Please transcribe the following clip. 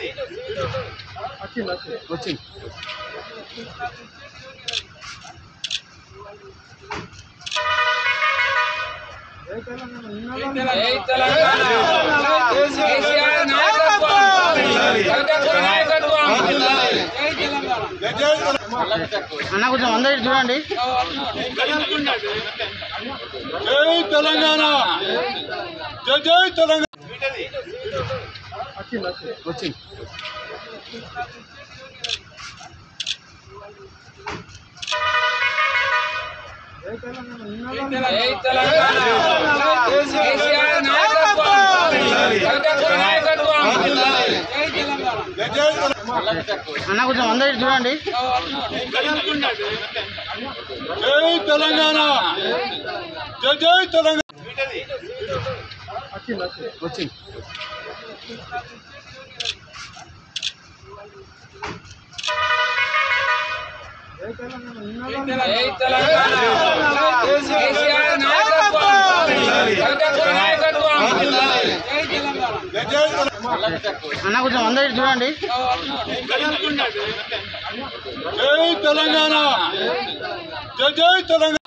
వచ్చింది జై తెలంగాణ కేసీఆర్ నాయకత్వం కవితకుల నాయకత్వం జై తెలంగాణ అన్న కొంచెం అందరు చూడండి జై తెలంగాణ జై జై తెలంగాణ వచ్చింది జై తెలంగాణ కేసీఆర్ నాయకత్వం కవితకుల నాయకత్వం జై తెలంగాణ జై జై తెలంగాణ అన్న కొంచెం అందరు చూడండి జై తెలంగాణ జై జై తెలంగాణ వచ్చింది జై తెలంగాణ కేసీఆర్ నాయకత్వం కవితకుల నాయకత్వం జై తెలంగాణ జై జై తెలంగాణ అన్న కొంచెం అందరు చూడండి జై తెలంగాణ జై జై తెలంగాణ